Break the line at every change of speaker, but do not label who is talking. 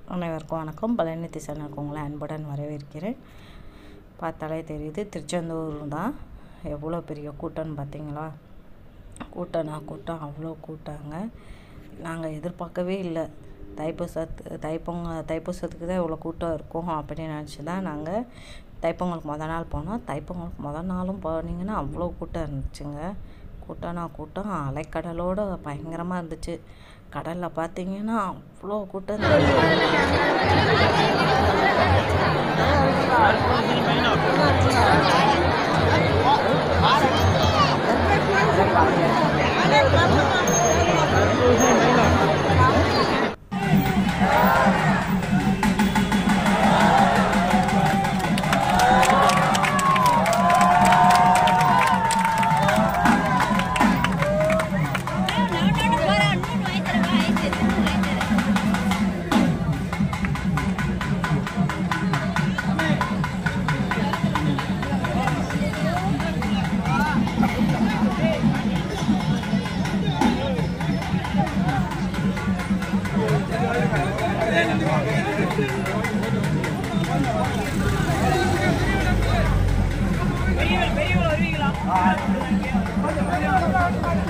அனைவருக்கும் வணக்கம் பழனி திசனுக்கு உங்களை அன்புடன் வரவேற்கிறேன் பார்த்தாலே தெரியுது திருச்செந்தூர் தான் எவ்வளோ பெரிய கூட்டம்னு பார்த்தீங்களா கூட்டம்னா கூட்டம் அவ்வளோ கூட்டங்க நாங்கள் எதிர்பார்க்கவே இல்லை தைப்பூசத்து தைப்பொங்க தைப்பூசத்துக்கு தான் இவ்வளோ கூட்டம் இருக்கும் அப்படின்னு நினச்சி தான் நாங்கள் தைப்பொங்கலுக்கு மொதல் நாள் போனோம் தைப்பொங்கலுக்கு மொதல் நாளும் போனீங்கன்னா அவ்வளோ கூட்டம் இருந்துச்சுங்க கூட்டம்னா கூட்டம் அலைக்கடலோட பயங்கரமாக இருந்துச்சு கடலில் பார்த்தீங்கன்னா அவ்வளோ கூட்டம்
பெரியவங்க பெரியவங்க வருவீங்களா